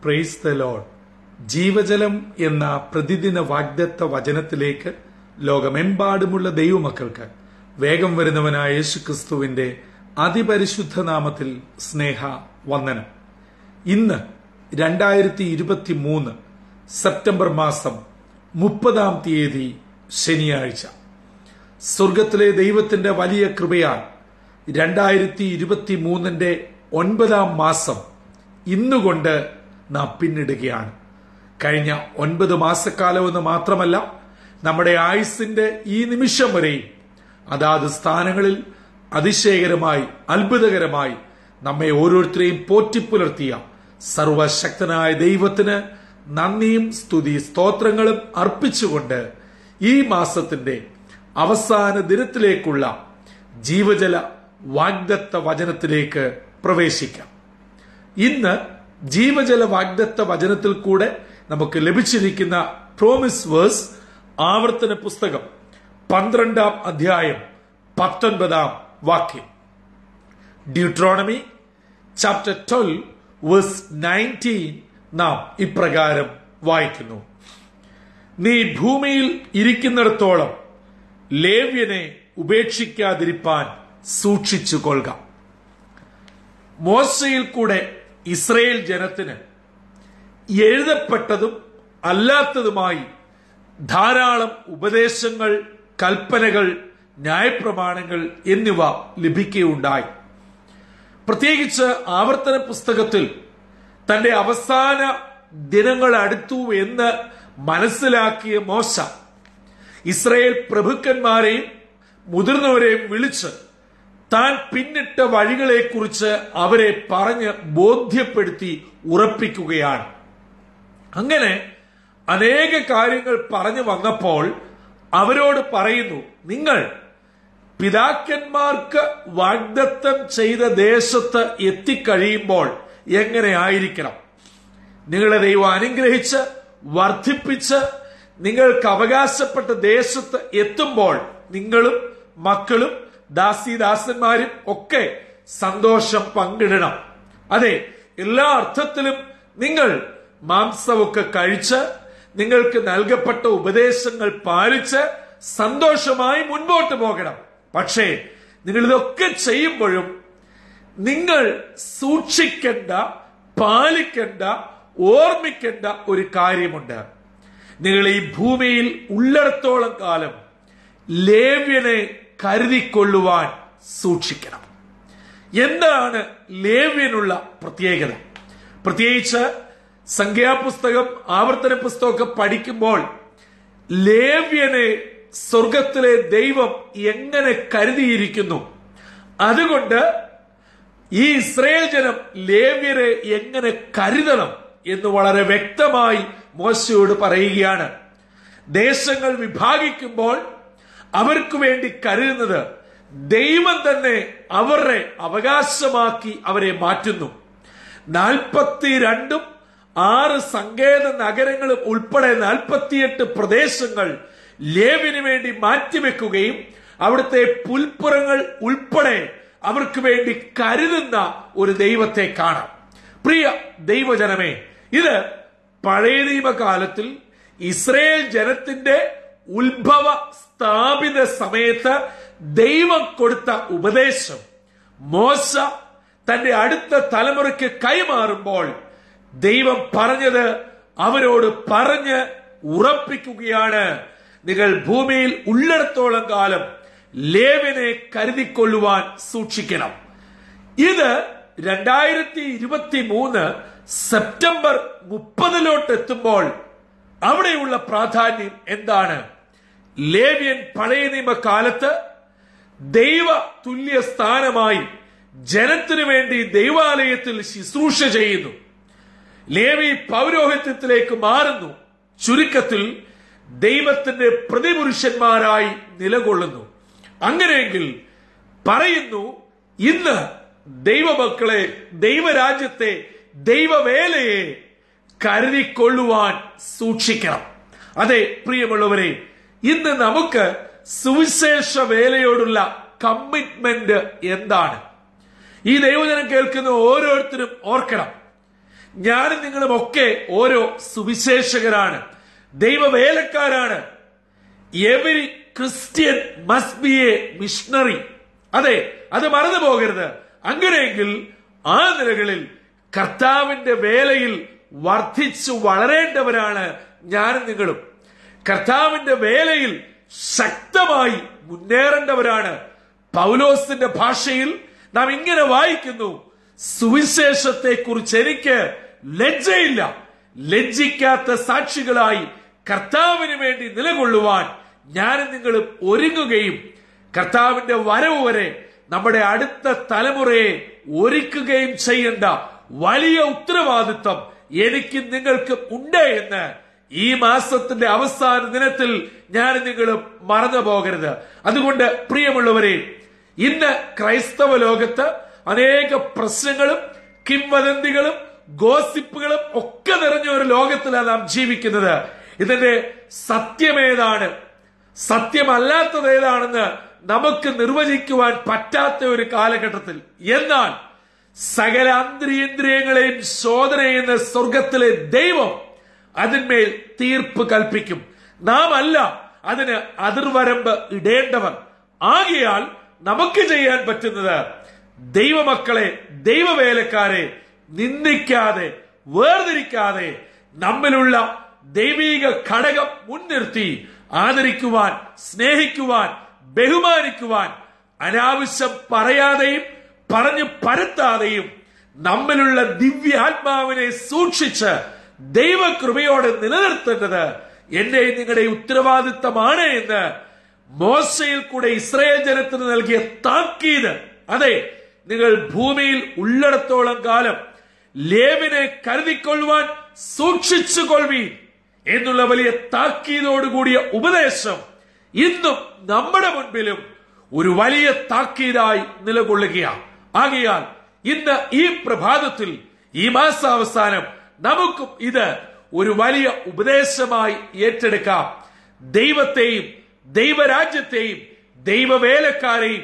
praise the load ജീവജലം എന്ന പ്രതിദിന വാഗ്ദത്ത വചനത്തിലേക്ക് ലോകമെമ്പാടുമുള്ള ദൈവമക്കൾക്ക് വേഗം വരുന്നവനായ യേശുക്രിസ്തുവിന്റെ അതിപരിശുദ്ധ നാമത്തിൽ സ്നേഹ വന്ദനം ഇന്ന് രണ്ടായിരത്തി ഇരുപത്തി മൂന്ന് സെപ്റ്റംബർ മാസം മുപ്പതാം തീയതി ശനിയാഴ്ച സ്വർഗത്തിലെ ദൈവത്തിന്റെ വലിയ കൃപയാൽ രണ്ടായിരത്തി ഇരുപത്തി മൂന്നിന്റെ ഒൻപതാം മാസം ഇന്നുകൊണ്ട് നാം പിന്നിടുകയാണ് കഴിഞ്ഞ ഒൻപത് മാസക്കാലം എന്ന് മാത്രമല്ല നമ്മുടെ ആയുസിന്റെ ഈ നിമിഷം വരെയും അതാത് സ്ഥാനങ്ങളിൽ അതിശയകരമായി അത്ഭുതകരമായി നമ്മെ ഓരോരുത്തരെയും പോറ്റിപ്പുലർത്തിയ സർവശക്തനായ ദൈവത്തിന് നന്ദിയും സ്തുതി സ്തോത്രങ്ങളും അർപ്പിച്ചുകൊണ്ട് ഈ മാസത്തിന്റെ അവസാന ദിനത്തിലേക്കുള്ള ജീവജല വാഗ്ദത്ത വചനത്തിലേക്ക് പ്രവേശിക്കാം ഇന്ന് ജീവജല വാഗ്ദത്ത വചനത്തിൽ കൂടെ നമുക്ക് ലഭിച്ചിരിക്കുന്ന പ്രോമിസ് വേഴ്സ് ആവർത്തന പുസ്തകം പന്ത്രണ്ടാം അധ്യായം പത്തൊൻപതാം വാക്യം Deuteronomy chapter twelve verse nineteen നാം ഇപ്രകാരം വായിക്കുന്നു നീ ഭൂമിയിൽ ഇരിക്കുന്നിടത്തോളം ലേവ്യനെ ഉപേക്ഷിക്കാതിരിപ്പാൻ സൂക്ഷിച്ചു കൊള്ളുക മോശയിൽ കൂടെ ഇസ്രയേൽ ജനത്തിന് എഴുതപ്പെട്ടതും അല്ലാത്തതുമായി ധാരാളം ഉപദേശങ്ങൾ കൽപ്പനകൾ ന്യായപ്രമാണങ്ങൾ എന്നിവ ലഭിക്കുകയുണ്ടായി പ്രത്യേകിച്ച് ആവർത്തന പുസ്തകത്തിൽ തന്റെ അവസാന ദിനങ്ങൾ അടുത്തു എന്ന് മനസ്സിലാക്കിയ മോശ ഇസ്രയേൽ പ്രഭുക്കന്മാരെയും മുതിർന്നവരെയും വിളിച്ച് താൻ പിന്നിട്ട വഴികളെക്കുറിച്ച് അവരെ പറഞ്ഞ് ബോധ്യപ്പെടുത്തി ഉറപ്പിക്കുകയാണ് അങ്ങനെ അനേക കാര്യങ്ങൾ പറഞ്ഞു വന്നപ്പോൾ അവരോട് പറയുന്നു നിങ്ങൾ പിതാക്കന്മാർക്ക് വാഗ്ദത്തം ചെയ്ത ദേശത്ത് എത്തിക്കഴിയുമ്പോൾ എങ്ങനെ ആയിരിക്കണം നിങ്ങളെ ദൈവം അനുഗ്രഹിച്ച് വർദ്ധിപ്പിച്ച് നിങ്ങൾക്ക് അവകാശപ്പെട്ട ദേശത്ത് എത്തുമ്പോൾ നിങ്ങളും മക്കളും ദാസിദാസന്മാരും ഒക്കെ സന്തോഷം പങ്കിടണം അതെ എല്ലാ അർത്ഥത്തിലും നിങ്ങൾ മാംസമൊക്കെ കഴിച്ച് നിങ്ങൾക്ക് നൽകപ്പെട്ട ഉപദേശങ്ങൾ പാലിച്ച് സന്തോഷമായി മുൻപോട്ട് പോകണം പക്ഷേ നിങ്ങൾ ഇതൊക്കെ ചെയ്യുമ്പോഴും നിങ്ങൾ സൂക്ഷിക്കേണ്ട പാലിക്കേണ്ട ഓർമ്മിക്കേണ്ട ഒരു കാര്യമുണ്ട് നിങ്ങൾ ഈ ഭൂമിയിൽ ഉള്ളിടത്തോളം കാലം ലേവ്യനെ കരുതിക്കൊള്ളുവാൻ സൂക്ഷിക്കണം എന്താണ് ലേവ്യനുള്ള പ്രത്യേകത പ്രത്യേകിച്ച് സംഖ്യാപുസ്തകം ആവർത്തന പുസ്തകമൊക്കെ പഠിക്കുമ്പോൾ ലേവ്യനെ സ്വർഗത്തിലെ ദൈവം എങ്ങനെ കരുതിയിരിക്കുന്നു അതുകൊണ്ട് ഈ ഇസ്രയേൽ ജനം ലേവ്യരെ എങ്ങനെ കരുതണം എന്ന് വളരെ വ്യക്തമായി മോശയോട് പറയുകയാണ് ദേശങ്ങൾ വിഭാഗിക്കുമ്പോൾ അവർക്ക് വേണ്ടി കരുതുന്നത് ദൈവം തന്നെ അവരുടെ അവകാശമാക്കി അവരെ മാറ്റുന്നു നാൽപ്പത്തിരണ്ടും ആറ് സങ്കേത നഗരങ്ങളും ഉൾപ്പെടെ നാൽപ്പത്തിയെട്ട് പ്രദേശങ്ങൾ ലേവിന് വേണ്ടി മാറ്റിവെക്കുകയും അവിടുത്തെ പുൽപ്പുറങ്ങൾ ഉൾപ്പെടെ അവർക്ക് വേണ്ടി കരുതുന്ന ഒരു ദൈവത്തെ കാണാം പ്രിയ ദൈവജനമേ ഇത് പഴയ നിയമകാലത്തിൽ ഇസ്രയേൽ ജനത്തിന്റെ ഉത്ഭവ സ്ഥാപിത സമയത്ത് ദൈവം കൊടുത്ത ഉപദേശം മോശ തന്റെ അടുത്ത തലമുറയ്ക്ക് കൈമാറുമ്പോൾ ദൈവം പറഞ്ഞത് അവരോട് പറഞ്ഞ് ഉറപ്പിക്കുകയാണ് നിങ്ങൾ ഭൂമിയിൽ ഉള്ളിടത്തോളം കാലം ലേവിനെ കരുതിക്കൊള്ളുവാൻ സൂക്ഷിക്കണം ഇത് രണ്ടായിരത്തി ഇരുപത്തി മൂന്ന് സെപ്റ്റംബർ മുപ്പതിലോട്ട് എത്തുമ്പോൾ അവിടെയുള്ള പ്രാധാന്യം എന്താണ് ലേവ്യൻ പഴയ നിയമകാലത്ത് ദൈവ തുല്യ സ്ഥാനമായി ജനത്തിനു വേണ്ടി ദൈവാലയത്തിൽ ശുശ്രൂഷ ചെയ്യുന്നു ലേവി പൗരോഹിത്യത്തിലേക്ക് മാറുന്നു ചുരുക്കത്തിൽ ദൈവത്തിന്റെ പ്രതിപുരുഷന്മാരായി നിലകൊള്ളുന്നു അങ്ങനെയെങ്കിൽ പറയുന്നു ഇന്ന് ദൈവമക്കളെ ദൈവരാജ്യത്തെ ദൈവവേലയെ കരുതിക്കൊള്ളുവാൻ സൂക്ഷിക്കണം അതെ പ്രിയമുള്ളവരെ ഇന്ന് നമുക്ക് സുവിശേഷ വേലയോടുള്ള കമ്മിറ്റ്മെന്റ് എന്താണ് ഈ ദൈവജനം കേൾക്കുന്ന ഓരോരുത്തരും ഓർക്കണം ഞാനും നിങ്ങളും ഒക്കെ ഓരോ സുവിശേഷകരാണ് ദൈവവേലക്കാരാണ് every Christian must be a missionary അതെ അത് മറന്നു പോകരുത് അങ്ങനെയെങ്കിൽ ആ നിലകളിൽ കർത്താവിന്റെ വേലയിൽ വർദ്ധിച്ചു വളരേണ്ടവരാണ് ഞാനും നിങ്ങളും കർത്താവിന്റെ വേലയിൽ ശക്തമായി മുന്നേറേണ്ടവരാണ് പൗലോസിന്റെ ഭാഷയിൽ നാം ഇങ്ങനെ വായിക്കുന്നു സുവിശേഷത്തെ കുറിച്ച് എനിക്ക് ലജ്ജയില്ല ലജ്ജിക്കാത്ത സാക്ഷികളായി കർത്താവിന് വേണ്ടി നിലകൊള്ളുവാൻ ഞാനും നിങ്ങളും ഒരുങ്ങുകയും കർത്താവിന്റെ വരവ് വരെ നമ്മുടെ അടുത്ത തലമുറയെ ഒരുക്കുകയും ചെയ്യേണ്ട വലിയ ഉത്തരവാദിത്വം എനിക്ക് നിങ്ങൾക്ക് ഉണ്ട് എന്ന് ഈ മാസത്തിന്റെ അവസാന ദിനത്തിൽ ഞാൻ നിങ്ങളും മറന്നു പോകരുത് അതുകൊണ്ട് പ്രിയമുള്ളവരെ ഇന്ന് ക്രൈസ്തവ ലോകത്ത് അനേക പ്രശ്നങ്ങളും കിംവദന്തികളും ഗോസിപ്പുകളും ഒക്കെ നിറഞ്ഞ ഒരു ലോകത്തിലാണ് നാം ജീവിക്കുന്നത് ഇതിന്റെ സത്യമേതാണ് സത്യമല്ലാത്തത് ഏതാണെന്ന് നമുക്ക് നിർവചിക്കുവാൻ പറ്റാത്ത ഒരു കാലഘട്ടത്തിൽ എന്നാൽ സകല അന്തരീന്ദ്രിയങ്ങളെയും ശോധന ചെയ്യുന്ന സ്വർഗത്തിലെ ദൈവം അതിന്മേൽ തീർപ്പ് കൽപ്പിക്കും നാം അല്ല അതിന് അതിർവരമ്പ് ഇടേണ്ടവർ ആകിയാൽ നമുക്ക് ചെയ്യാൻ പറ്റുന്നത് ദൈവമക്കളെ ദൈവവേലക്കാരെ നിന്ദിക്കാതെ വേർതിരിക്കാതെ നമ്മിലുള്ള ദൈവീക ഘടകം മുൻനിർത്തി ആദരിക്കുവാൻ സ്നേഹിക്കുവാൻ ബഹുമാനിക്കുവാൻ അനാവശ്യം പറയാതെയും പറഞ്ഞു പരത്താതെയും നമ്മിലുള്ള ദിവ്യാത്മാവിനെ സൂക്ഷിച്ച് ദൈവകൃപയോടെ നിലനിർത്തേണ്ടത് എന്റെ നിങ്ങളുടെ ഉത്തരവാദിത്തമാണ് എന്ന് മോശയിൽ കൂടെ ഇസ്രയേൽ ജനത്തിന് നൽകിയ താക്കീത് അതെ നിങ്ങൾ ഭൂമിയിൽ ഉള്ളിടത്തോളം കാലം ലേവിനെ കരുതിക്കൊള്ളുവാൻ സൂക്ഷിച്ചു കൊള്ളുവീൻ എന്നുള്ള വലിയ താക്കീതോടുകൂടിയ ഉപദേശം ഇന്നും നമ്മുടെ മുൻപിലും ഒരു വലിയ താക്കീതായി നിലകൊള്ളുകയാണ് ആകയാൽ ഇന്ന് ഈ പ്രഭാതത്തിൽ ഈ മാസാവസാനം നമുക്കും ഇത് ഒരു വലിയ ഉപദേശമായി ഏറ്റെടുക്കാം ദൈവത്തെയും ദൈവരാജ്യത്തെയും ദൈവവേലക്കാരെയും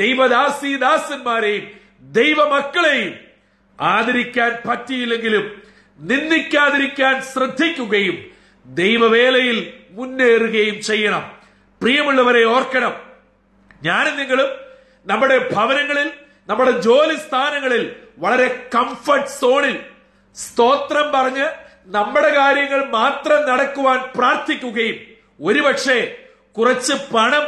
ദൈവദാസീദാസന്മാരെയും ദൈവമക്കളെയും ആദരിക്കാൻ പറ്റിയില്ലെങ്കിലും നിന്ദിക്കാതിരിക്കാൻ ശ്രദ്ധിക്കുകയും ദൈവവേലയിൽ മുന്നേറുകയും ചെയ്യണം പ്രിയമുള്ളവരെ ഓർക്കണം ഞാനും നിങ്ങളും നമ്മുടെ ഭവനങ്ങളിൽ നമ്മുടെ ജോലി സ്ഥാനങ്ങളിൽ വളരെ കംഫർട്ട് സോണിൽ സ്തോത്രം പറഞ്ഞ് നമ്മുടെ കാര്യങ്ങൾ മാത്രം നടക്കുവാൻ പ്രാർത്ഥിക്കുകയും ഒരുപക്ഷെ കുറച്ച് പണം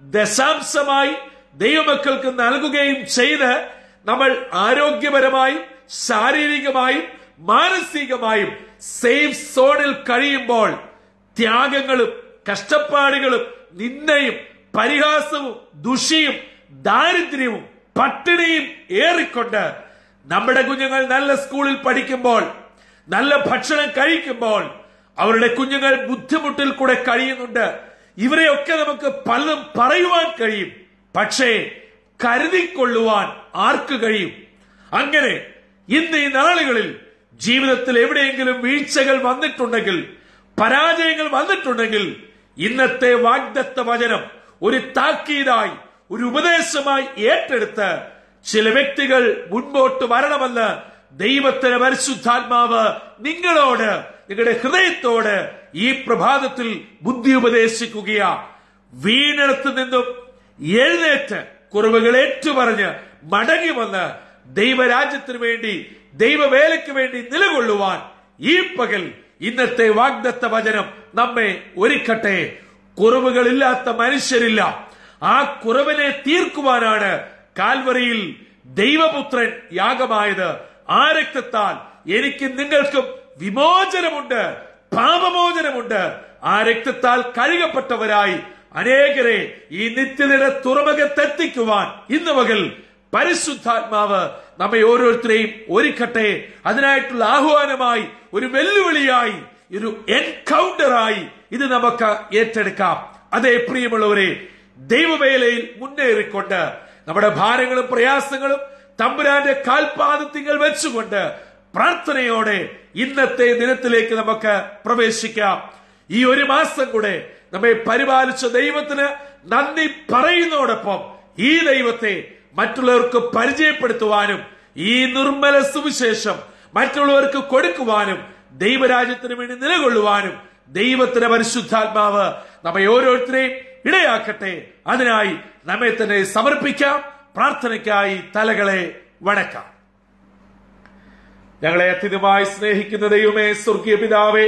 ദശാംശമായി ദൈവമക്കൾക്ക് നൽകുകയും ചെയ്ത് നമ്മൾ ആരോഗ്യപരമായും ശാരീരികമായും മാനസികമായും സേഫ് സോണിൽ കഴിയുമ്പോൾ ത്യാഗങ്ങളും കഷ്ടപ്പാടുകളും നിന്ദയും പരിഹാസവും ദുഷിയും ദാരിദ്ര്യവും പട്ടിണിയും ഏറിക്കൊണ്ട് നമ്മുടെ കുഞ്ഞുങ്ങൾ നല്ല സ്കൂളിൽ പഠിക്കുമ്പോൾ നല്ല ഭക്ഷണം കഴിക്കുമ്പോൾ അവരുടെ കുഞ്ഞുങ്ങൾ ബുദ്ധിമുട്ടിൽ കൂടെ കഴിയുന്നുണ്ട് ഇവരെയൊക്കെ നമുക്ക് പലതും പറയുവാൻ കഴിയും പക്ഷേ കരുതിക്കൊള്ളുവാൻ ആർക്ക് കഴിയും അങ്ങനെ ഇന്ന് ഈ നാളുകളിൽ ജീവിതത്തിൽ എവിടെയെങ്കിലും വീഴ്ചകൾ വന്നിട്ടുണ്ടെങ്കിൽ പരാജയങ്ങൾ വന്നിട്ടുണ്ടെങ്കിൽ ഇന്നത്തെ വാഗ്ദത്ത വചനം ഒരു താക്കീതായി ഒരു ഉപദേശമായി ഏറ്റെടുത്ത് ചില വ്യക്തികൾ മുൻപോട്ട് വരണമെന്ന് ദൈവത്തിന് പരിശുദ്ധാത്മാവ് നിങ്ങളോട് നിങ്ങളുടെ ഹൃദയത്തോട് ഈ പ്രഭാതത്തിൽ ബുദ്ധി ഉപദേശിക്കുകയാ വീണിടത്ത് നിന്നും എഴുന്നേറ്റ് കുറവുകൾ ഏറ്റുപറഞ്ഞ് മടങ്ങി വന്ന് ദൈവരാജ്യത്തിന് വേണ്ടി ദൈവവേലയ്ക്ക് വേണ്ടി നിലകൊള്ളുവാൻ ഈ പകൽ ഇന്നത്തെ വാഗ്ദത്ത വചനം നമ്മെ ഒരുക്കട്ടെ കുറവുകളില്ലാത്ത മനുഷ്യരില്ല ആ കുറവിനെ തീർക്കുവാനാണ് കാൽവറിയിൽ ദൈവപുത്രൻ യാഗമായത് ആ രക്തത്താൽ എനിക്ക് നിങ്ങൾക്കും വിമോചനമുണ്ട് പാപമോചനമുണ്ട് ആ രക്തത്താൽ കഴുകപ്പെട്ടവരായി അനേകരെ ഈ നിത്യതയുടെ തുറമുഖത്തെത്തിക്കുവാൻ ഇന്ന് പകൽ പരിശുദ്ധാത്മാവ് നമ്മെ ഓരോരുത്തരെയും ഒരുക്കട്ടെ അതിനായിട്ടുള്ള ആഹ്വാനമായി ഒരു വെല്ലുവിളിയായി ഒരു എൻകൗണ്ടറായി ഇത് നമുക്ക് ഏറ്റെടുക്കാം അതേ പ്രിയമുള്ളവരെ ദൈവവേലയിൽ മുന്നേറിക്കൊണ്ട് നമ്മുടെ ഭാരങ്ങളും പ്രയാസങ്ങളും തമ്പുരാന്റെ കാൽപാദത്തിങ്ങൾ വെച്ചുകൊണ്ട് പ്രാർത്ഥനയോടെ ഇന്നത്തെ ദിനത്തിലേക്ക് നമുക്ക് പ്രവേശിക്കാം ഈ ഒരു മാസം കൂടെ നമ്മെ പരിപാലിച്ച ദൈവത്തിന് നന്ദി പറയുന്നതോടൊപ്പം ഈ ദൈവത്തെ മറ്റുള്ളവർക്ക് പരിചയപ്പെടുത്തുവാനും ഈ നിർമ്മല സുവിശേഷം മറ്റുള്ളവർക്ക് കൊടുക്കുവാനും ദൈവരാജ്യത്തിന് വേണ്ടി നിലകൊള്ളുവാനും ദൈവത്തിന്റെ പരിശുദ്ധാത്മാവ് നമ്മെ ഓരോരുത്തരെയും ഇടയാക്കട്ടെ അതിനായി നമ്മെ തന്നെ സമർപ്പിക്കാം പ്രാർത്ഥനയ്ക്കായി തലകളെ വണക്കാം ഞങ്ങളെ അത്യധികമായി സ്നേഹിക്കുന്ന ദൈവമേ സ്വർഗീയ പിതാവേ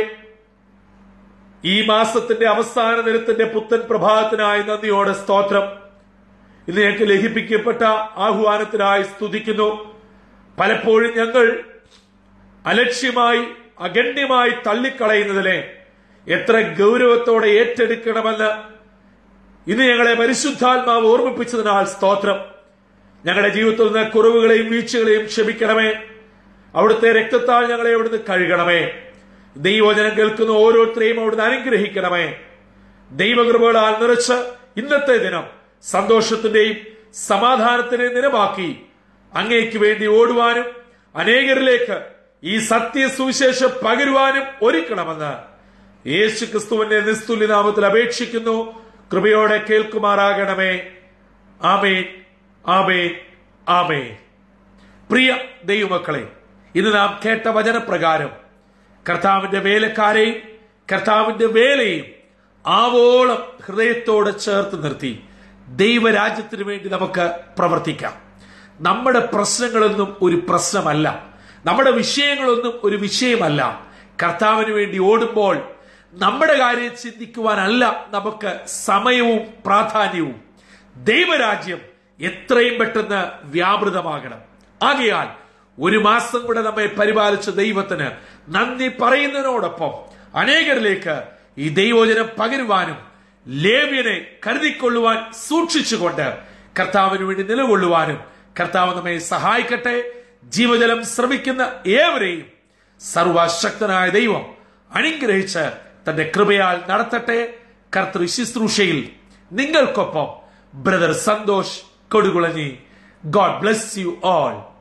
ഈ മാസത്തിന്റെ അവസാന ദിനത്തിന്റെ പുത്തൻ പ്രഭാതത്തിനായി നന്ദിയോടെ സ്തോത്രം ഇന്ന് ഞങ്ങൾക്ക് ലഭിക്കപ്പെട്ട ആഹ്വാനത്തിനായി സ്തുതിക്കുന്നു പലപ്പോഴും ഞങ്ങൾ അലക്ഷ്യമായി അഗണ്യമായി തള്ളിക്കളയുന്നതിനെ എത്ര ഗൗരവത്തോടെ ഏറ്റെടുക്കണമെന്ന് ഇന്ന് ഞങ്ങളെ പരിശുദ്ധാത്മാവ് ഓർമ്മിപ്പിച്ചതിനാൽ സ്തോത്രം ഞങ്ങളുടെ ജീവിതത്തിൽ നിന്ന് കുറവുകളെയും വീഴ്ചകളെയും ക്ഷമിക്കണമേ അവിടുത്തെ രക്തത്താൽ ഞങ്ങളെ അവിടുന്ന് കഴുകണമേ ദൈവവചനം കേൾക്കുന്ന ഓരോരുത്തരെയും അവിടുന്ന് അനുഗ്രഹിക്കണമേ ദൈവകൃപകളാൽ നിറച്ച് ഇന്നത്തെ ദിനം സന്തോഷത്തിന്റെയും സമാധാനത്തിന്റെയും ദിനമാക്കി അങ്ങേക്ക് വേണ്ടി ഓടുവാനും അനേകരിലേക്ക് ഈ സത്യ സുവിശേഷം പകരുവാനും ഒരുക്കണമെന്ന് യേശു ക്രിസ്തുവിന്റെ നിസ്തുല്യ നാമത്തിൽ അപേക്ഷിക്കുന്നു കൃപയോടെ കേൾക്കുമാറാകണമേ ആമേ ആമേ ആമേ പ്രിയ ദൈവമക്കളെ ഇന്ന് നാം കേട്ട വചനപ്രകാരം കർത്താവിന്റെ വേലക്കാരെയും കർത്താവിന്റെ വേലയും ആവോളം ഹൃദയത്തോടെ ചേർത്ത് നിർത്തി ദൈവരാജ്യത്തിന് വേണ്ടി നമുക്ക് പ്രവർത്തിക്കാം നമ്മുടെ പ്രശ്നങ്ങളൊന്നും ഒരു പ്രശ്നമല്ല നമ്മുടെ വിഷയങ്ങളൊന്നും ഒരു വിഷയമല്ല കർത്താവിന് വേണ്ടി ഓടുമ്പോൾ നമ്മുടെ കാര്യം ചിന്തിക്കുവാനല്ല നമുക്ക് സമയവും പ്രാധാന്യവും ദൈവരാജ്യം എത്രയും പെട്ടെന്ന് വ്യാപൃതമാകണം ആകയാൽ ഒരു മാസം കൂടെ നമ്മെ പരിപാലിച്ച ദൈവത്തിന് നന്ദി പറയുന്നതിനോടൊപ്പം അനേകരിലേക്ക് ഈ ദൈവോചനം പകരുവാനും ലേവ്യനെ കരുതിക്കൊള്ളുവാൻ സൂക്ഷിച്ചുകൊണ്ട് കർത്താവിന് വേണ്ടി നിലകൊള്ളുവാനും കർത്താവ് നമ്മെ സഹായിക്കട്ടെ ജീവജലം ശ്രമിക്കുന്ന ഏവരെയും സർവശക്തനായ ദൈവം അനുഗ്രഹിച്ച് തന്റെ കൃപയാൽ നടത്തട്ടെ കർത്തൃ ശുശ്രൂഷയിൽ നിങ്ങൾക്കൊപ്പം brother Santhosh Kodukulanji God bless you all